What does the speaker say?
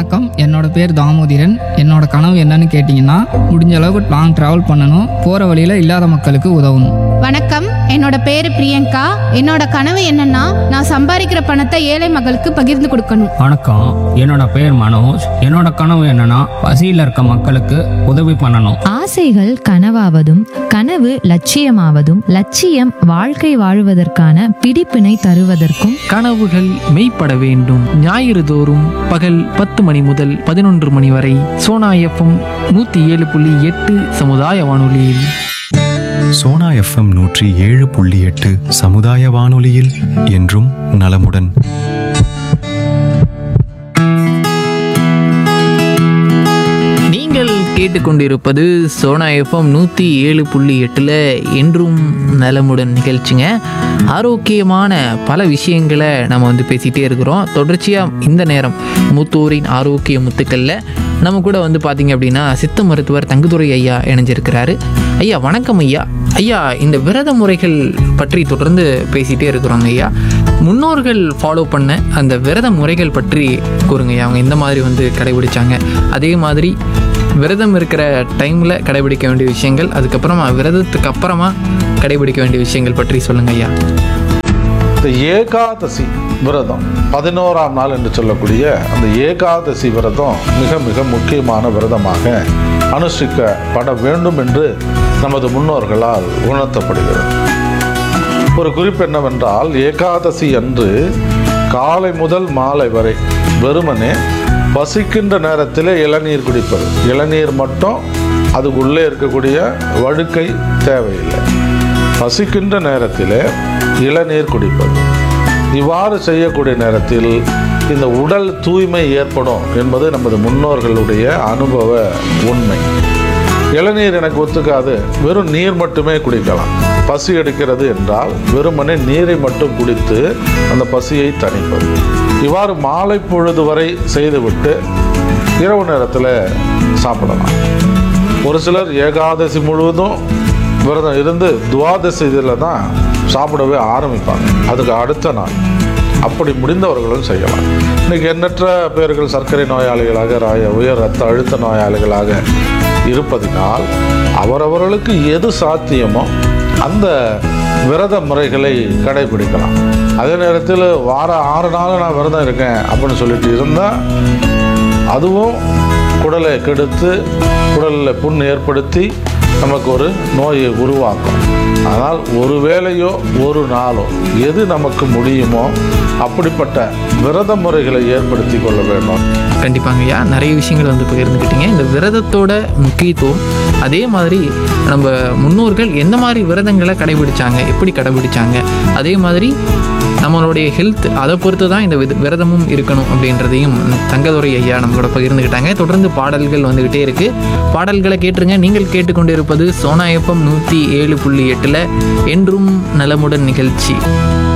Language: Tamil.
வணக்கம் என்னோட பேர் தாமோதிரன் என்னோட கனவு என்னன்னு கேட்டிங்கன்னா முடிஞ்ச அளவுக்கு லாங் ட்ராவல் பண்ணணும் போகிற வழியில் இல்லாத மக்களுக்கு உதவணும் வணக்கம் என்னோட பேரு பிரியங்கா என்னோட கனவு என்னன்னா நான் சம்பாதிக்கிற பணத்தை ஏழை மக்களுக்கு பகிர்ந்து கொடுக்கணும் வணக்கம் என்னோட பேர் மனோஜ் என்னோட கனவு என்னன்னா பசியில் இருக்க மக்களுக்கு உதவி பண்ணணும் ஆசைகள் கனவாவதும் கனவு லட்சியமாவதும் லட்சியம் வாழ்க்கை வாழுவதற்கான பிடிப்பினை தருவதற்கும் கனவுகள் மெய்ப்பட வேண்டும் ஞாயிறு தோறும் பகல் பத்து மணி முதல் பதினொன்று மணி வரை சோனா எஃப்எம் நூற்றி ஏழு புள்ளி எட்டு சமுதாய வானொலியில் சோனா எஃப்எம் நூற்றி ஏழு புள்ளி எட்டு சமுதாய வானொலியில் என்றும் நலமுடன் நீங்கள் கேட்டுக்கொண்டிருப்பது சோனா எஃப்எம் நூற்றி ஏழு புள்ளி எட்டில் என்றும் நலமுடன் நிகழ்ச்சிங்க ஆரோக்கியமான பல விஷயங்களை நம்ம வந்து பேசிகிட்டே இருக்கிறோம் தொடர்ச்சியாக இந்த நேரம் மூத்தோரின் ஆரோக்கிய முத்துக்களில் நம்ம கூட வந்து பார்த்தீங்க அப்படின்னா சித்த மருத்துவர் தங்குதுரை ஐயா இணைஞ்சிருக்கிறாரு ஐயா வணக்கம் ஐயா ஐயா இந்த விரத முறைகள் பற்றி தொடர்ந்து பேசிகிட்டே இருக்கிறோங்க ஐயா முன்னோர்கள் ஃபாலோ பண்ண அந்த விரத முறைகள் பற்றி கூறுங்க ஐயா அவங்க எந்த மாதிரி வந்து கடைபிடிச்சாங்க அதே மாதிரி விரதம் இருக்கிற டைமில் கடைபிடிக்க வேண்டிய விஷயங்கள் அதுக்கப்புறமா விரதத்துக்கு அப்புறமா கடைபிடிக்க வேண்டிய விஷயங்கள் பற்றி சொல்லுங்க ஐயா இந்த ஏகாதசி விரதம் பதினோராம் நாள் என்று சொல்லக்கூடிய அந்த ஏகாதசி விரதம் மிக மிக முக்கியமான விரதமாக அனுஷ்டிக்கப்பட வேண்டும் என்று நமது முன்னோர்களால் உணர்த்தப்படுகிறது ஒரு குறிப்பு என்னவென்றால் ஏகாதசி அன்று காலை முதல் மாலை வரை வெறுமனே பசிக்கின்ற நேரத்தில் இளநீர் குடிப்பது இளநீர் மட்டும் அதுக்குள்ளே இருக்கக்கூடிய வழுக்கை தேவையில்லை பசிக்கின்ற நேரத்தில் இளநீர் குடிப்பது இவ்வாறு செய்யக்கூடிய நேரத்தில் இந்த உடல் தூய்மை ஏற்படும் என்பது நமது முன்னோர்களுடைய அனுபவ உண்மை இளநீர் எனக்கு ஒத்துக்காது வெறும் நீர் மட்டுமே குடிக்கலாம் பசி எடுக்கிறது என்றால் வெறுமனே நீரை மட்டும் குடித்து அந்த பசியை தணிப்பது இவ்வாறு மாலை பொழுது வரை செய்துவிட்டு இரவு நேரத்தில் சாப்பிடலாம் ஒரு சிலர் ஏகாதசி முழுவதும் விரதம் இருந்து துவாதசி இதில் தான் சாப்பிடவே ஆரம்பிப்பாங்க அதுக்கு அடுத்த நாள் அப்படி முடிந்தவர்களும் செய்யலாம் இன்னைக்கு எண்ணற்ற பேர்கள் சர்க்கரை நோயாளிகளாக ராய உயர் ரத்த அழுத்த நோயாளிகளாக இருப்பதினால் அவரவர்களுக்கு எது சாத்தியமோ அந்த விரத முறைகளை கடைபிடிக்கலாம் அதே நேரத்தில் வாரம் ஆறு நாள் நான் விரதம் இருக்கேன் அப்படின்னு சொல்லிட்டு இருந்தால் அதுவும் குடலை கெடுத்து குடலில் புண் ஏற்படுத்தி நமக்கு ஒரு நோயை உருவாக்கும் ஆனால் ஒரு வேளையோ ஒரு நாளோ எது நமக்கு முடியுமோ அப்படிப்பட்ட விரத முறைகளை ஏற்படுத்தி கொள்ள வேண்டும் கண்டிப்பாங்க ஐயா நிறைய விஷயங்கள் வந்து பகிர்ந்துக்கிட்டீங்க இந்த விரதத்தோட முக்கியத்துவம் அதே மாதிரி நம்ம முன்னோர்கள் எந்த மாதிரி விரதங்களை கடைபிடிச்சாங்க எப்படி கடைபிடிச்சாங்க அதே மாதிரி நம்மளுடைய ஹெல்த் அதை பொறுத்து தான் இந்த வித- விரதமும் இருக்கணும் அப்படின்றதையும் தங்கதுரை ஐயா நம்ம கூட பகிர்ந்துக்கிட்டாங்க தொடர்ந்து பாடல்கள் வந்துக்கிட்டே இருக்கு பாடல்களை கேட்டுருங்க நீங்கள் கேட்டுக்கொண்டிருப்பது சோனா எஃப்எம் நூற்றி ஏழு புள்ளி எட்டில் என்றும் நலமுடன் நிகழ்ச்சி